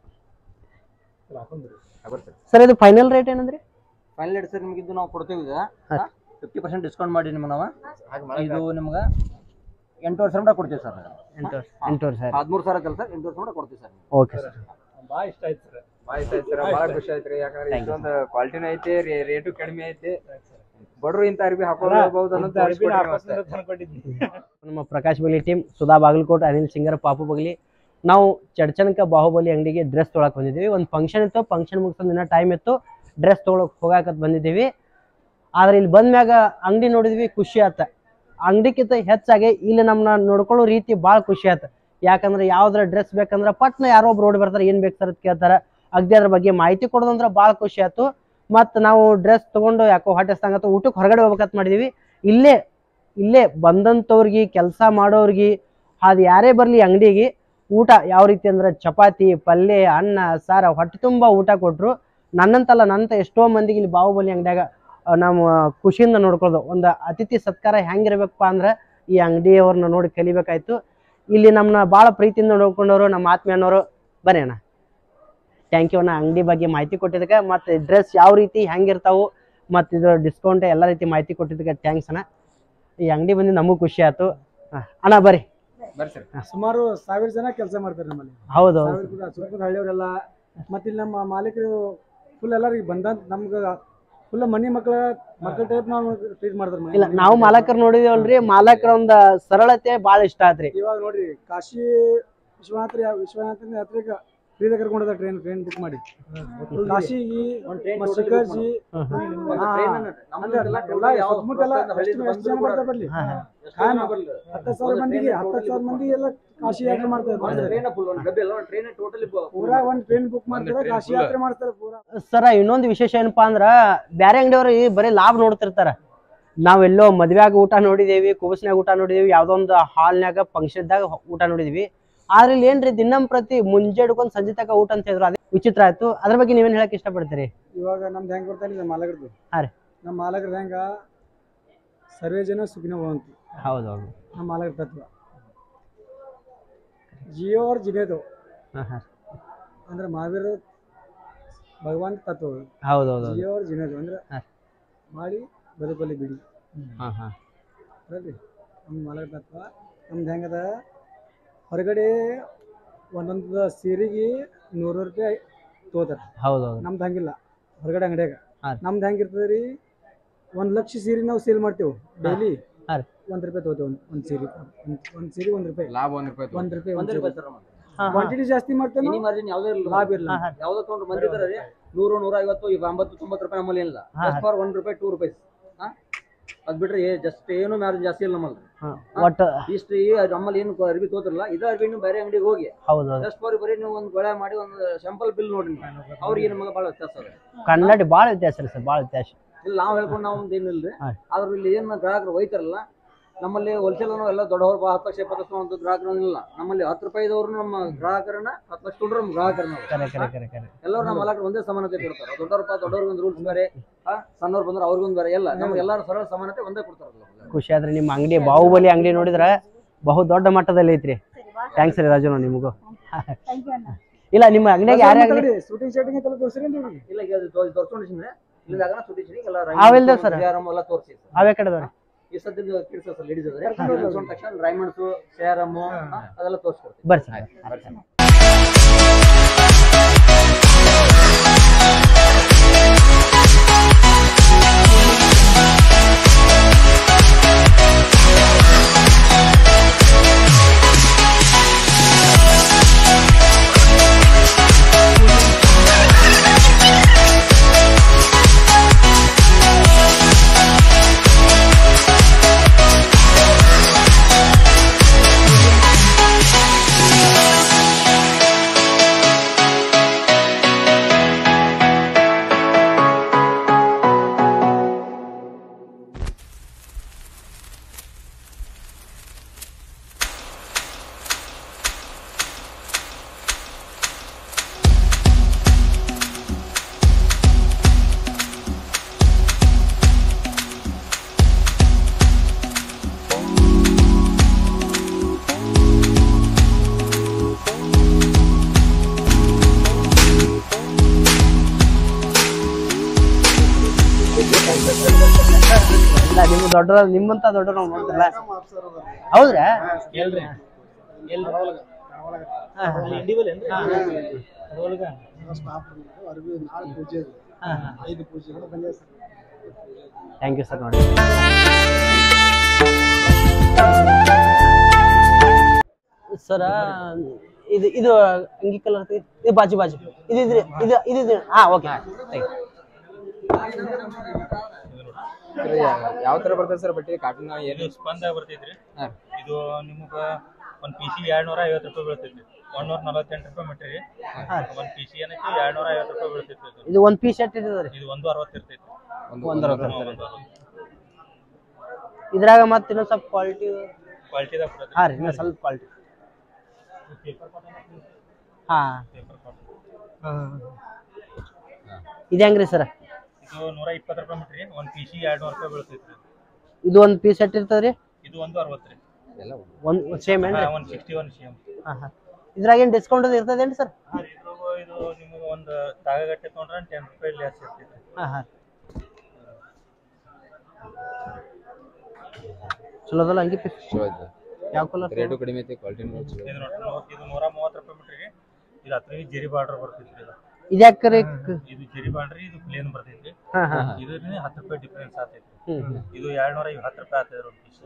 [SPEAKER 1] ಸರ್ ಇದು ಫೈನಲ್ ರೇಟ್ ಏನಂದ್ರಿ
[SPEAKER 4] ಫೈನಲ್ ರೇಟ್ ಸರ್ ನಿಮ್ಗೆ ಇದು ನಾವು ಕೊಡ್ತೀವಿ ಈಗ ಫಿಫ್ಟಿ ಪರ್ಸೆಂಟ್ ಡಿಸ್ಕೌಂಟ್ ಮಾಡಿ ನಿಮ್ಮ ನಾವು ಇದು ನಿಮ್ಗೆ ಎಂಟೂವರೆ ಸಾವಿರ ಕೊಡ್ತೀವಿ ಸರ್
[SPEAKER 1] ಎಂಟೂವರೆ ಎಂಟೂವರೆ ಸಾವಿರ
[SPEAKER 4] ಹದಿಮೂರು ಸಾವಿರ ಕೆಲಸ ಎಂಟೂವರೆ ಸಾವಿರ ಕೊಡ್ತೀವಿ ಸರ್
[SPEAKER 1] ಓಕೆ ಸರ್
[SPEAKER 3] ಭಾಳ ಇಷ್ಟ ಆಯ್ತು ಸರ್
[SPEAKER 5] ಭಾಳ ಇಷ್ಟ ಆಯ್ತು ಸರ್ ಭಾಳ ಖುಷಿ ಆಯ್ತು ರೀ ಯಾಕಂದ್ರೆ ಇಷ್ಟೊಂದು ಕ್ವಾಲಿಟಿನೂ ಐತಿ ರೇಟು ಕಡಿಮೆ ಐತಿ ಬಡ್ರು ಇಂಥ ಅರ್ಬಿ ಹಾಕೋಬಹುದು ಅನ್ನೋದು ತೋರಿಸ್ಕೊಡ್ರಿ ನೀವು ಅಷ್ಟೇ.
[SPEAKER 3] ಅನ್ಕೊಂಡಿದ್ವಿ
[SPEAKER 1] ನಮ್ಮ ಪ್ರಕಾಶ್ ಬಗ್ಲಿ ಟೀಮ್ ಸುಧಾ ಬಾಗಲಕೋಟ್ ಅನಿಲ್ ಸಿಂಗರ್ ಪಾಪು ಬಗ್ಲಿ ನಾವು ಚಡ್ಚನ್ಕ ಬಾಹುಬಲಿ ಅಂಗಡಿಗೆ ಡ್ರೆಸ್ ತೊಗೊಳಕ್ ಬಂದಿದ್ದೀವಿ ಒಂದು ಫಂಕ್ಷನ್ ಇತ್ತು ಫಂಕ್ಷನ್ ಮುಗಿಸೋ ದಿನ ಟೈಮ್ ಇತ್ತು ಡ್ರೆಸ್ ತೊಗೊಳಕ್ ಹೋಗಾಕತ್ ಬಂದಿದ್ದೀವಿ ಆದ್ರೆ ಇಲ್ಲಿ ಬಂದ್ಮ್ಯಾಗ ಅಂಗಡಿ ನೋಡಿದ್ವಿ ಖುಷಿ ಆತ ಅಂಗಡಿಕ್ಕಿಂತ ಹೆಚ್ಚಾಗಿ ಇಲ್ಲಿ ನಮ್ಮನ್ನ ನೋಡ್ಕೊಳ್ಳೋ ರೀತಿ ಭಾಳ ಖುಷಿ ಆತ ಯಾಕಂದ್ರೆ ಯಾವ್ದಾರ ಡ್ರೆಸ್ ಬೇಕಂದ್ರೆ ಪಟ್ನ ಯಾರೋ ಒಬ್ರು ರೋಡ್ ಬರ್ತಾರೆ ಏನ್ ಬೇಕು ಸರ್ ಅಂತ ಕೇಳ್ತಾರ ಅಗ್ದಿ ಅದ್ರ ಬಗ್ಗೆ ಮಾಹಿತಿ ಕೊಡೋದಂದ್ರೆ ಭಾಳ ಖುಷಿ ಆಯ್ತು ಮತ್ತು ನಾವು ಡ್ರೆಸ್ ತಗೊಂಡು ಯಾಕೋ ಹೊಟ್ಟೆ ಸಂಗತ ಊಟಕ್ಕೆ ಹೊರಗಡೆ ಹೋಗ್ಬೇಕಂತ ಮಾಡಿದೀವಿ ಇಲ್ಲೇ ಇಲ್ಲೇ ಬಂದಂಥವ್ರಿಗೆ ಕೆಲಸ ಮಾಡೋರ್ಗೆ ಅದು ಯಾರೇ ಬರಲಿ ಅಂಗಡಿಗೆ ಊಟ ಯಾವ ರೀತಿ ಅಂದ್ರೆ ಚಪಾತಿ ಪಲ್ಯ ಅನ್ನ ಸಾರ ಹೊಟ್ಟೆ ತುಂಬ ಊಟ ಕೊಟ್ಟರು ನನ್ನಂತಲ್ಲ ನನ್ನಂತ ಎಷ್ಟೋ ಮಂದಿಗೆ ಇಲ್ಲಿ ಬಾಹುಬಲಿ ಅಂಗಡಿಯಾಗ ಆ, ನಾವು ಖುಷಿಯಿಂದ ನೋಡ್ಕೊಳ್ಳೋದು ಒಂದು ಅತಿಥಿ ಸತ್ಕಾರ ಹೆಂಗಿರ್ಬೇಕಪ್ಪ ಅಂದ್ರೆ ಈ ಅಂಗಡಿಯವ್ರನ್ನ ನೋಡಿ ಕಲಿಬೇಕಾಯ್ತು ಇಲ್ಲಿ ನಮ್ಮನ್ನ ಭಾಳ ಪ್ರೀತಿಯಿಂದ ನೋಡ್ಕೊಂಡವರು ನಮ್ಮ ಆತ್ಮೀಯನವರು ಬರೀ ಅಣ್ಣ ಥ್ಯಾಂಕ್ ಯು ಅಣ್ಣ ಅಂಗಡಿ ಬಗ್ಗೆ ಮಾಹಿತಿ ಕೊಟ್ಟಿದ್ದಕ್ಕೆ ಮತ್ತು ಡ್ರೆಸ್ ಯಾವ ರೀತಿ ಹೆಂಗಿರ್ತಾವು ಮತ್ತು ಇದ್ರ ಡಿಸ್ಕೌಂಟ್ ಎಲ್ಲ ರೀತಿ ಮಾಹಿತಿ ಕೊಟ್ಟಿದ್ದಕ್ಕೆ ಥ್ಯಾಂಕ್ಸ್ ಅಣ್ಣ ಈ ಅಂಗಡಿ ಬಂದು ನಮಗೂ ಖುಷಿ ಆಯ್ತು ಹಾಂ ಅಣ್ಣ ಬರ್ರಿ
[SPEAKER 5] ಬರ್ರಿ ಸರ್
[SPEAKER 6] ಸುಮಾರು ಸಾವಿರ ಜನ ಕೆಲಸ ಮಾಡ್ತಾರೆ ನಮ್ಮಲ್ಲಿ
[SPEAKER 1] ಹೌದು ಹೌದು
[SPEAKER 6] ಸಾವಿರ ಕೂಡ ಸುತ್ತಮುತ್ತ ಹಳ್ಳಿಯವರೆಲ್ಲ ಮತ್ತೆ ಇಲ್ಲಿ ನಮ್ಮ ಮಾಲೀಕರು ಫುಲ್ ಎಲ್ಲರಿಗೆ ಬಂದಂತ ನಮ್ಗೆ ಫುಲ್ ಮನಿ ಮಕ್ಕಳ ಮಕ್ಕಳ ಟೈಪ್ ನಾವು ಟ್ರೀಟ್ ಮಾಡ್ತಾರೆ ಮನೆ-
[SPEAKER 1] ಇಲ್ಲ ನಾವು ಮಾಲಕರು ನೋಡಿದೇವಲ್ರಿ ಮಾಲಕರ ಒಂದು ಸರಳತೆ ಭಾಳ ಇಷ್ಟ ಆತ್ರಿ
[SPEAKER 6] ಇವಾಗ ನೋಡ್ರಿ ಕಾಶಿ ವಿಶ್ವನಾಥ ವಿಶ್ವನಾಥ ಯಾತ್ರೆಗೆ ಫ್ರೀದಾಗ ಕರ್ಕೊಂಡಿದ್ದಾರೆ ಟ್ರೈನ್ ಟ್ರೈನ್ ಬುಕ್ ಮಾಡಿ ಕಾಶಿಗೆ ಮತ್ತೆ ಶಿಖರ್ಜಿ ಸುತ್ತಮುತ್ತ ಎಲ್ಲ ಎಷ್ಟು ಎಷ್ಟು ಜನ ಬರ್ತಾರೆ ಬರ್ಲಿ ಖಾನ್ ಹತ್ತು ಸಾವಿರ ಮಂದಿಗೆ ಹತ್ತು ಸಾವಿರ ಮಂದಿ ಎಲ್ಲ ಕಾಶಿ ಯಾತ್ರೆ ಮಾಡ್ತಾರೆ ಮಾಡ್ತಾರೆ.
[SPEAKER 4] ಟ್ರೈನ್ ಟೋಟಲಿ
[SPEAKER 6] ಪೂರಾ ಒಂದ್ ಟ್ರೈನ್ ಬುಕ್ ಮಾಡ್ತಾರೆ ಕಾಶಿ ಯಾತ್ರೆ ಮಾಡ್ತಾರೆ ಪೂರಾ
[SPEAKER 1] ಸರ ಇನ್ನೊಂದು ವಿಶೇಷ ಏನಪ್ಪಾ ಅಂದ್ರ ಬ್ಯಾರೆ ಅಂಗಡಿಯವ್ರು ಈ ಬರೀ ಲಾಭ ನೋಡ್ತಿರ್ತಾರ ನಾವೆಲ್ಲೋ ಮದ್ವ್ಯಾಗ ಊಟ ನೋಡಿದೇವಿ ಕುಬಸ್ನ್ಯಾಗ ಊಟ ನೋಡಿದೇವಿ ಯಾವ್ದೋ ಒಂದು ಹಾಲ್ನ್ಯಾಗ ಫಂಕ್ಷನ್ದಾಗ ಊಟ ನೋಡಿದ್ವಿ ಆದ್ರೆ ಇಲ್ಲಿ ಏನ್ರಿ ದಿನಂ ಪ್ರತಿ ಮುಂಜೆ ಹಿಡ್ಕೊಂಡ್ ಸಂಜೆ ತನಕ ಊಟ ಅಂತ ಹೇಳಿದ್ರು ಅದೇ ವಿಚಿತ್ರ ಆಯ್ತು ಅದ್ರ ಬಗ್ಗೆ ನೀವೇನ್ ಹೇಳಕ್ ಇಷ್ಟಪಡ್ತೀರಿ
[SPEAKER 6] ಇವಾಗ ನಮ್ದು ಹೆಂಗ್ ಬರ್ತಾ ನಮ್ಮ ಮಾಲಕರದು
[SPEAKER 1] ಹಾ ರೀ.
[SPEAKER 6] ನಮ್ಮ ಮಾಲಕರದು ಹೆಂಗ ಸರ್ವೇ ಜನ ಸುಖಿನ ಭವಂತು
[SPEAKER 1] ಹೌದೌದು
[SPEAKER 6] ನಮ್ಮ ಮಾಲಕರ ತತ್ವ ಜಿಯೋ ಅವ್ರ ಜಿನೇದು
[SPEAKER 1] ಹಾ ಹಾ
[SPEAKER 6] ಅಂದ್ರೆ ಮಹಾವೀರ ಭಗವಾನ್ ತತ್ವ ಅದು.
[SPEAKER 1] ಹೌದೌದು
[SPEAKER 6] ಜಿಯೋ ಅವ್ರ ಜಿನೇದು ಅಂದ್ರೆ
[SPEAKER 1] ಹಾ.
[SPEAKER 6] ಮಾಡಿ ಬದುಕಲ್ಲಿ ಬಿಡಿ
[SPEAKER 1] ಹಾ ಹಾ
[SPEAKER 6] ಅಲ್ರಿ ನಮ್ಮ ಮಾಲಕರ ತತ್ವ ನಮ್ದು ಹೆಂಗದ ಹೊರಗಡೆ ಒಂದೊಂದು ಸೀರೆಗೆ ನೂರು ರೂಪಾಯಿ ತಗೋತಾರೆ
[SPEAKER 1] ಹೌದೌದು
[SPEAKER 6] ನಮ್ದು ಹಂಗಿಲ್ಲ ಹೊರಗಡೆ ಅಂಗಡಿಯಾಗ
[SPEAKER 1] ಹಾ.
[SPEAKER 6] ನಮ್ದು ಹೆಂಗಿರ್ತದೆ ರೀ ಒಂದ್ ಲಕ್ಷ ಸೀರೆ ನಾವು ಸೇಲ್ ಮಾಡ್ತೇವೆ ಡೈಲಿ
[SPEAKER 1] ಹಾ ರೀ.
[SPEAKER 6] ಒಂದ್ ರೂಪಾಯಿ ತಗೋತೇವೆ ಒಂದ್ ಒಂದ್ ಸೀರೆ ಒಂದ್ ಒಂದ್ ಸೀರೆ ಒಂದ್ ರೂಪಾಯಿ
[SPEAKER 5] ಲಾಭ ಒಂದ್ ರೂಪಾಯಿ ತಗೊಂಡ್.
[SPEAKER 6] ಒಂದ್ ರೂಪಾಯಿ
[SPEAKER 4] ಒಂದ್
[SPEAKER 6] ಒಂದ್
[SPEAKER 4] ರೂಪಾಯಿ
[SPEAKER 6] ಸೀರೆ
[SPEAKER 4] ಸರ್
[SPEAKER 1] ಹಾ, ಹಾ.
[SPEAKER 6] ಕ್ವಾಂಟಿಟಿ ಜಾಸ್ತಿ ಮಾಡ್ತೇವೆ
[SPEAKER 4] ಮಿನಿ ಮಾರ್ಜಿನ್ ಯಾವುದೇ ಇಲ್ಲ
[SPEAKER 6] ಲಾಭ ಇರಲ್ಲ
[SPEAKER 1] ಹಾ, ಹಾ.
[SPEAKER 4] ಯಾವ್ದೋ ತಗೊಂಡ್ರು ಮಂದಿ ಇದಾರೆ ರೀ ನೂರು ನೂರ ಐವತ್ತು ಈಗ ಒಂಬತ್ತು ತೊಂಬತ್ತು ರೂಪಾಯಿ ನಮ್ಮಲ್ಲಿ ಏನಿಲ್ಲ
[SPEAKER 1] ಹಾ,
[SPEAKER 4] ಜಸ್ಟ್ ಫಾರ್ ಒನ್ ರೂಪಾಯಿ ಟೂ ರುಪೀಸ್ ಅದ್ ಬಿಟ್ರೆ ಜಸ್ಟ್ ಏನು ಮಾರ್ಜಿನ್ ಜಾಸ್ತಿ ಇಲ್ಲ ನಮ್ಮಲ್ಲಿ
[SPEAKER 1] ಹಾ. ಒಟ್ಟು
[SPEAKER 4] ಇಷ್ಟು ಈ ನಮ್ಮಲ್ಲಿ ಏನು ಅರ್ಬಿ ತೋತಿರಲ್ಲ ಇದು ಅರ್ಬಿ ನೀವು ಬೇರೆ ಅಂಗಡಿಗೆ ಹೋಗಿ
[SPEAKER 1] ಹೌದೌದು
[SPEAKER 4] ಜಸ್ಟ್ ಫಾರ್ ಬರೀ ನೀವು ಒಂದು ಗೊಳೆ ಮಾಡಿ ಒಂದು ಸ್ಯಾಂಪಲ್ ಬಿಲ್ ನೋಡ್ರಿ ನೀವು ಅವ್ರಿಗೆ ನಮಗೆ ಭಾಳ ವ್ಯತ್ಯಾಸ ಅದ
[SPEAKER 1] ಕನ್ನಡ ಭಾಳ ವ್ಯತ್ಯಾಸ ರೀ ಸರ್ ಭಾಳ ವ್ಯತ್ಯಾಸ
[SPEAKER 4] ಇಲ್ಲಿ ನಾವು ಹೇಳ್ಕೊಂಡು ನಾವು ಒಂದು ಏನಿಲ್ಲ ರೀ
[SPEAKER 1] ಹಾ.
[SPEAKER 4] ಆದ್ರೆ ಇಲ್ಲಿ ಏನು ಗ್ರಾಹಕರು ಒಯ್ತಾರಲ್ಲ ನಮ್ಮಲ್ಲಿ ಹೋಲ್ಸೇಲ್ ಎಲ್ಲ ದೊಡ್ಡವ್ರು ಬಾ ಹತ್ತು ಲಕ್ಷ ಇಪ್ಪತ್ತು ಲಕ್ಷ ಒಂದು ಗ್ರಾಹಕರು ಇಲ್ಲ ನಮ್ಮಲ್ಲಿ ಹತ್ತು ರೂಪಾಯಿದವ್ರು ನಮ್ಮ ಗ್ರಾಹಕರನ್ನ ಹತ್ತು ಲಕ್ಷ ತೊಗೊಂಡ್ರು ನಮ್ಮ ಗ್ರಾಹಕರು ನಾವು
[SPEAKER 1] ಕರೆ ಕರೆ ಕರೆ ಕರೆ
[SPEAKER 4] ಎಲ್ಲರೂ ನಮ್ಮ ಮಾಲಕರು ಒಂದೇ ಸಮಾನತೆ ಕೊಡ್ತಾರೆ ದೊಡ್ಡವ್ರಪ್ಪ ದೊಡ್ಡವ್ರಿಗೆ ಒಂದು ರೂಲ್ಸ್ ಬೇರೆ ಆ, ಸಣ್ಣವ್ರು ಬಂದ್ರೆ ಅವ್ರಿಗೊಂದು ಬೇರೆ ಎಲ್ಲ ನಮ್ಗೆ ಎಲ್ಲರೂ ಸರಳ ಸಮಾನತೆ ಒಂದೇ ಕೊಡ್ತಾರಲ್ಲ
[SPEAKER 1] ಖುಷಿ ಆದ್ರೆ ನಿಮ್ಮ ಅಂಗಡಿ ಬಾಹುಬಲಿ ಅಂಗಡಿ ನೋಡಿದ್ರೆ ಬಹು ದೊಡ್ಡ ಮಟ್ಟದಲ್ಲಿ ಐತ್ರಿ ಥ್ಯಾಂಕ್ಸ್ ರೀ ರಾಜು ನಿಮಗೂ ಇಲ್ಲ ನಿಮ್ಮ ಅಂಗಡಿಯಾಗ ಯಾರೇ ಆಗಲಿ
[SPEAKER 6] ಶೂಟಿಂಗ್ ಶೂಟಿಂಗ್ ಎಲ್ಲ ತೋರಿಸ್ರಿ ನೀವು
[SPEAKER 4] ಇಲ್ಲ ಈಗ ಅದು ತೋರಿಸ್ಕೊಂಡಿದ್ದೀನಿ ಇಲ್ಲಿದಾಗ ಸುಟ್ಟಿದ್ದೀನಿ ಎಲ್ಲ
[SPEAKER 1] ಅವೆಲ್ಲ sir?
[SPEAKER 4] ಸೇರಮ್ ಎಲ್ಲ ತೋರಿಸಿ
[SPEAKER 1] ಅವೇ ಕಡೆ ಅದಾವ್ರಿ
[SPEAKER 4] ಈ ಸದ್ಯದ ಕಿಡ್ಸ್ ಸರ್ ಲೇಡೀಸ್ ಅದ್ರೆ ತಗೊಂಡ ತಕ್ಷಣ ರೈಮಂಡ್ಸು ಸೇರಮ್ಮು ಅದೆಲ್ಲ ತೋರಿಸ್ಕೊಡ್ತೀವಿ
[SPEAKER 1] ಬರ್ರಿ ಸರ್
[SPEAKER 5] ಬರ್ರಿ ಸರ್.
[SPEAKER 7] Thank
[SPEAKER 1] ನಿಮ್ ದೊಡ್ಡ ನಿಮ್ಮಂತ ದೊಡ್ಡ ನಾವು ನೋಡ್ತಿಲ್ಲ ಹೌದ್ರಾ
[SPEAKER 3] ಎಲ್ರಿ
[SPEAKER 1] ಹಾ, ಹಾ,
[SPEAKER 3] ಇಂಡಿವಿಜುವಲ್ ಏನ್ರಿ ಅದ್ರೊಳಗ
[SPEAKER 1] ಹಾ, ಹಾ. ಥ್ಯಾಂಕ್ ಯು ಸರ್ ನೋಡಿ ಸರ ಇದು ಇದು ಅಂಗಿ ಕಲರ್ ಇದು ಬಾಜು ಬಾಜು ಇದು ಇದ್ರಿ ಇದು ಇದು ಇದು ಹಾ ಓಕೆ
[SPEAKER 5] ಯಾವ ತರ ಬರ್ತದೆ ಸರ್ ಬಟ್ಟೆ ಕಾಟನ್
[SPEAKER 3] ಇದು
[SPEAKER 5] ಏನು
[SPEAKER 3] ಸ್ಪಂದ ಬರ್ತೈತ್ರಿ
[SPEAKER 5] ಹಾ.
[SPEAKER 3] ಇದು ನಿಮ್ಗ ಒಂದ್ ಪಿ ಸಿ ಎರಡ್ ನೂರ ಐವತ್ತು ರೂಪಾಯಿ ಬೀಳ್ತೈತಿ ಒಂದ್ ನೂರ ನಲವತ್ತೆಂಟು ರೂಪಾಯಿ ಮೀಟ್ರಿ ರೀ ಒಂದ್ ಪಿ ಸಿ ಏನೈತಿ ಎರಡ್ ನೂರ ಐವತ್ತು ರೂಪಾಯಿ ಬೀಳ್ತೈತಿ ಇದು.
[SPEAKER 1] ಇದು ಒಂದ್ ಪೀಸ್ ಸೆಟ್ ಇರ್ತದೆ ರೀ
[SPEAKER 3] ಇದು ಒಂದು ಅರವತ್ತು ಇರ್ತೈತಿ
[SPEAKER 5] ಒಂದು
[SPEAKER 1] ಒಂದ್ ಅರವತ್ತು
[SPEAKER 3] ಹಾ,
[SPEAKER 1] ಇರ್ತದೆ
[SPEAKER 3] ಒಂದು ಅರವತ್ತು
[SPEAKER 1] ಇದ್ರಾಗ ಮತ್ತೆ ಇನ್ನೊಂದ್ ಸ್ವಲ್ಪ ಕ್ವಾಲಿಟಿ
[SPEAKER 3] ಕ್ವಾಲಿಟಿದಾಗ ಬರ್ತೈತಿ
[SPEAKER 1] ಹಾ ರೀ ಇನ್ನೊಂದ್ ಸ್ವಲ್ಪ ಕ್ವಾಲಿಟಿ ಹಾ
[SPEAKER 3] ಪೇಪರ್ ಕಾಟನ್
[SPEAKER 1] ಇದು ಹೆಂಗ್ರಿ ಸರ್
[SPEAKER 3] ಇದು ನೂರ ಇಪ್ಪತ್ತು ರೂಪಾಯಿ ಮೀಟ್ರಿ ಒಂದ್ ಪಿ ಸಿ ಎರಡ್ ನೂರು ರೂಪಾಯಿ ಬೀಳ್ತೈತ್ರಿ
[SPEAKER 1] ಇದು ಒಂದ್ ಪೀಸ್ ಸೆಟ್ ಇರ್ತದ್ರಿ
[SPEAKER 3] ಇದು ಒಂದು ಅರವತ್ತು ರೀ
[SPEAKER 5] ಎಲ್ಲ
[SPEAKER 1] ಒಂದ್ ಸೇಮ್ ಏನ್ರಿ
[SPEAKER 3] one sixty one C M
[SPEAKER 1] ಹಾ ಹಾ ಇದ್ರಾಗ ಏನ್ ಡಿಸ್ಕೌಂಟ್ ಇರ್ತದೇನ್ರಿ ಸರ್
[SPEAKER 3] ಇದ್ರಾಗ ಇದು ನಿಮಗೆ ಒಂದು ತಾಗಗಟ್ಟೆ ತೊಗೊಂಡ್ರೆ ಟೆನ್ ರೂಪಾಯಿ ಲೆಸ್ ಇರ್ತೈತಿ
[SPEAKER 1] ಹಾ ಹಾ ಚಲೋ ಅದಲ್ಲ ಅಂಗಿ ಪೀಸ್
[SPEAKER 5] ಚಲೋ ಐತೆ
[SPEAKER 1] ಯಾವ ಕಲರ್
[SPEAKER 5] ರೇಟು ಕಡಿಮೆ ಐತಿ ಕ್ವಾಲಿಟಿ ಚಲೋ
[SPEAKER 3] ಇದು ನೋಡ್ರಿ ನೂ- ಇದು ನೂರ ಮೂವತ್ತು ರೂಪಾಯಿ ಮೀಟ್ರಿ ರೀ ಇದು ಹತ್ರ ಜರಿ ಬಾರ್ಡರ್ ಬರ್ತೈತ್ರಿ ಇದು
[SPEAKER 1] ಇದು ಯಾಕ್ರಿ
[SPEAKER 3] ಇದು ಜರಿ ಬಾರ್ಡ್ರಿ ಇದು ಪ್ಲೇನ್ ಬರ್ತೈತ್ರಿ
[SPEAKER 1] ಹಾ ಹಾ
[SPEAKER 3] ಇದ್ರಲ್ಲಿ ಹತ್ತು ರೂಪಾಯಿ ಡಿಫ್ರೆನ್ಸ್ ಆಗ್ತೈತಿ
[SPEAKER 1] ಹ್ಮ್ ಹ್ಮ್
[SPEAKER 3] ಇದು ಎರಡ್ ನೂರ ಹತ್ತು ರೂಪಾಯಿ ಆಗ್ತದೆ ಒಂದು ಪೀಸ್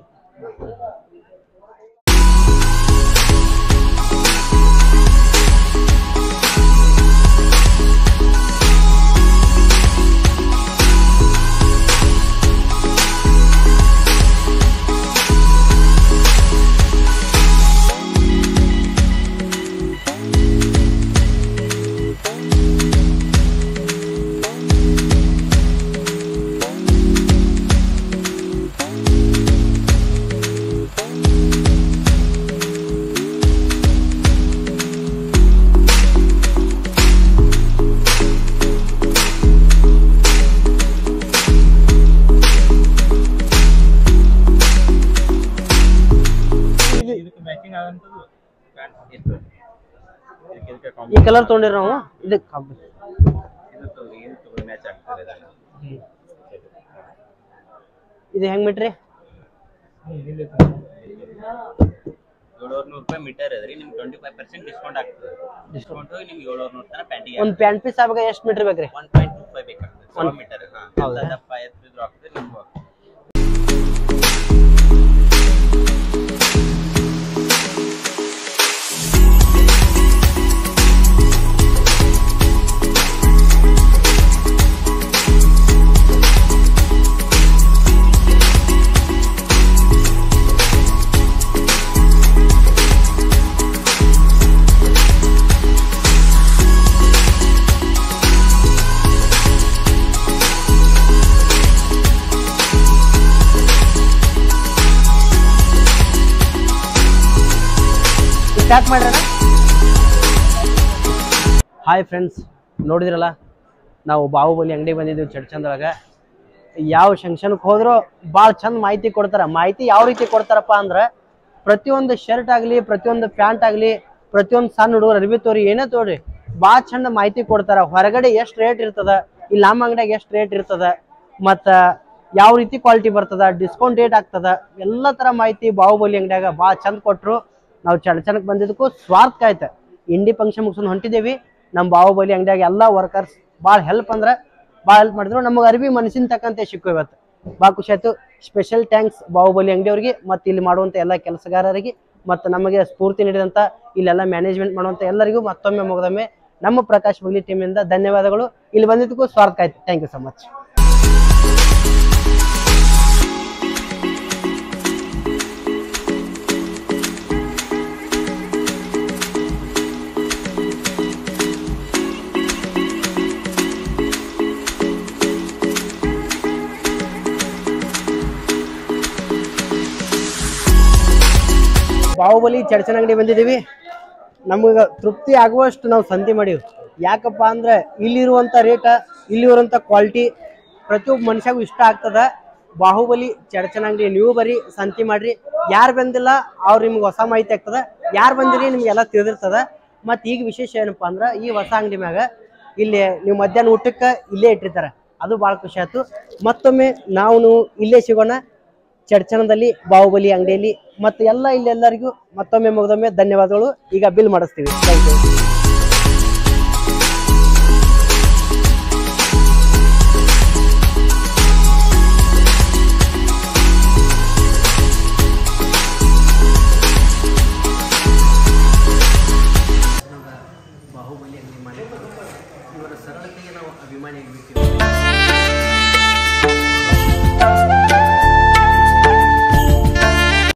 [SPEAKER 3] ಇದಕ್ಕೆ ಮ್ಯಾಚಿಂಗ್ ಆಗಂತದ್ದು ಪ್ಯಾಂಟ್ ಇರ್ತದೆ ಇದಕ್ಕೆ ಇದಕ್ಕೆ
[SPEAKER 1] ಈ
[SPEAKER 3] ಕಾಂಬಿ
[SPEAKER 1] ಕಲರ್ ತೊಗೊಂಡಿರಿ ನಾವು ಇದಕ್ಕೆ
[SPEAKER 3] ಇದು ತಗೊಳ್ಳಿ, ಇದು ತಗೊಳ್ಳಿ, ಮ್ಯಾಚ್ ಆಗ್ತದೆ ಇದೆಲ್ಲ.
[SPEAKER 1] ಇದು ಹೆಂಗ್ ಮೀಟ್ರಿ
[SPEAKER 7] ಏಳ್ನೂರು ರೂಪಾಯಿ ಮೀಟರ್ ಅದ್ರಿ ನಿಮ್ಗೆ ಟ್ವೆಂಟಿ ಫೈವ್ ಪರ್ಸೆಂಟ್ ಡಿಸ್ಕೌಂಟ್ ಆಗ್ತದೆ ಡಿಸ್ಕೌಂಟ್ ನಿಮ್ಗೆ ಏಳ್ನೂರು ನೂರು ತನಕ ಪ್ಯಾಂಟಿಗೆ
[SPEAKER 1] ಒಂದ್ ಪ್ಯಾಂಟ್ ಪೀಸ್ ಆಗ್ಬೇಕು ಎಷ್ಟು ಮೀಟರ್ ಬೇಕ್ರಿ
[SPEAKER 7] ಒನ್ ಪಾಯಿಂಟ್ ಟೂ ಫೈವ್ ಬೇಕಾಗ್ತದೆ ಸವ ಮೀಟರ್
[SPEAKER 1] ಹೌದಾ?
[SPEAKER 7] ದಪ್ಪ ಎತ್ತಿದ್ರು ಆಗ್ತದೆ ನಿಮ್ಗೆ
[SPEAKER 1] ಸ್ಟಾರ್ಟ್ ಮಾಡ್ಯಾರ ಹಾಯ್ ಫ್ರೆಂಡ್ಸ್ ನೋಡಿದ್ರಲ್ಲ ನಾವು ಬಾಹುಬಲಿ ಅಂಗಡಿಗೆ ಬಂದಿದ್ದೀವಿ ಚಡ್ಚಂದೊಳಗೆ ಯಾವ ಫಂಕ್ಷನ್ಗೆ ಹೋದ್ರೂ ಭಾಳ ಚಂದ ಮಾಹಿತಿ ಕೊಡ್ತಾರ ಮಾಹಿತಿ ಯಾವ ರೀತಿ ಕೊಡ್ತಾರಪ್ಪ ಅಂದ್ರೆ ಪ್ರತಿಯೊಂದು ಶರ್ಟ್ ಆಗಲಿ ಪ್ರತಿಯೊಂದು ಪ್ಯಾಂಟ್ ಆಗಲಿ ಪ್ರತಿಯೊಂದು ಸಣ್ಣ ಹುಡುಗರು ಅರ್ಬಿ ತೋರಿ ಏನೇ ತೋರಿ ಭಾಳ ಚಂದ ಮಾಹಿತಿ ಕೊಡ್ತಾರ ಹೊರಗಡೆ ಎಷ್ಟು ರೇಟ್ ಇರ್ತದ ಇಲ್ಲಿ ನಮ್ಮ ಅಂಗಡಿಯಾಗ ಎಷ್ಟು ರೇಟ್ ಇರ್ತದ ಮತ್ತು ಯಾವ ರೀತಿ ಕ್ವಾಲಿಟಿ ಬರ್ತದ ಡಿಸ್ಕೌಂಟ್ ರೇಟ್ ಆಗ್ತದ ಎಲ್ಲ ಥರ ಮಾಹಿತಿ ಬಾಹುಬಲಿ ಅಂಗಡಿಯಾಗ ಭಾಳ ಚಂದ ಕೊಟ್ಟರು ನಾವು ಚಡ್ಚನಕ್ಕೆ ಬಂದಿದ್ದಕ್ಕೂ ಸ್ವಾರ್ಥ ಆಯ್ತು ಇಂಡಿ ಫಂಕ್ಷನ್ ಮುಗಿಸ್ಕೊಂಡು ಹೊಂಟಿದ್ದೇವಿ ನಮ್ಮ ಬಾಹುಬಲಿ ಅಂಗಡಿಯಾಗ ಎಲ್ಲ ವರ್ಕರ್ಸ್ ಭಾಳ ಹೆಲ್ಪ್ ಅಂದ್ರೆ ಭಾಳ ಹೆಲ್ಪ್ ಮಾಡಿದ್ರು ನಮಗೆ ಅರ್ಬಿ ಮನಸ್ಸಿನ ತಕ್ಕಂತೆ ಸಿಕ್ಕು ಇವತ್ತು ಭಾಳ ಖುಷಿ ಆಯ್ತು ಸ್ಪೆಷಲ್ ಥ್ಯಾಂಕ್ಸ್ ಬಾಹುಬಲಿ ಅಂಗಡಿಯವ್ರಿಗೆ ಮತ್ತು ಇಲ್ಲಿ ಮಾಡುವಂಥ ಎಲ್ಲ ಕೆಲಸಗಾರರಿಗೆ ಮತ್ತು ನಮಗೆ ಸ್ಫೂರ್ತಿ ನೀಡಿದಂಥ ಇಲ್ಲೆಲ್ಲ ಮ್ಯಾನೇಜ್ಮೆಂಟ್ ಮಾಡುವಂಥ ಎಲ್ಲರಿಗೂ ಮತ್ತೊಮ್ಮೆ ಮುಗಿದೊಮ್ಮೆ ನಮ್ಮ ಪ್ರಕಾಶ್ ಬಗ್ಲಿ ಟೀಮಿಂದ ಧನ್ಯವಾದಗಳು ಇಲ್ಲಿ ಬಂದಿದ್ದಕ್ಕೂ ಸ್ವಾರ್ಥ ಆಯ್ತು thank you so much Bahubali ಚಡ್ಚನ ಅಂಗಡಿ ಬಂದಿದ್ದೀವಿ ನಮಗೆ ತೃಪ್ತಿ ಆಗುವಷ್ಟು ನಾವು ಸಂತಿ ಮಾಡೀವಿ ಯಾಕಪ್ಪ ಅಂದ್ರೆ ಇಲ್ಲಿರುವಂಥ ರೇಟ ಇಲ್ಲಿರುವಂಥ ಕ್ವಾಲಿಟಿ ಪ್ರತಿಯೊಬ್ಬ ಮನುಷ್ಯಗೂ ಇಷ್ಟ ಆಗ್ತದ ಬಾಹುಬಲಿ ಚಡ್ಚನ ಅಂಗಡಿ ನೀವು ಬರೀ ಸಂತಿ ಮಾಡ್ರಿ ಯಾರು ಬಂದಿಲ್ಲ ಅವ್ರು ನಿಮ್ಗೆ ಹೊಸ ಮಾಹಿತಿ ಆಗ್ತದ ಯಾರು ಬಂದಿರಿ ನಿಮ್ಗೆಲ್ಲ ತಿಳಿದಿರ್ತದ ಮತ್ತು ಈಗ ವಿಶೇಷ ಏನಪ್ಪ ಅಂದ್ರೆ ಈ ಹೊಸ ಅಂಗಡಿ ಮ್ಯಾಗ ಇಲ್ಲಿ ನೀವು ಮಧ್ಯಾಹ್ನ ಊಟಕ್ಕೆ ಇಲ್ಲೇ ಇಟ್ಟಿರ್ತಾರೆ ಅದು ಭಾಳ ಖುಷಿ ಆಯ್ತು ಮತ್ತೊಮ್ಮೆ ನಾವು ಇಲ್ಲೇ ಸಿಗೋಣ ಚಡ್ಚಣದಲ್ಲಿ ಬಾಹುಬಲಿ ಅಂಗಡಿಯಲ್ಲಿ ಮತ್ತು ಎಲ್ಲ ಇಲ್ಲೆಲ್ಲರಿಗೂ ಮತ್ತೊಮ್ಮೆ ಮುಗಿದೊಮ್ಮೆ ಧನ್ಯವಾದಗಳು ಈಗ ಬಿಲ್ ಮಾಡಿಸ್ತೀವಿ ಥ್ಯಾಂಕ್ ಯು ಬಾಹುಬಲಿ ಅಂಗಡಿ ಮಾಡಿ ಇವರ ಸರಳತೆಗೆ ನಾವು ಅಭಿಮಾನಿ ಆಗಿಬಿಟ್ಟಿವಿ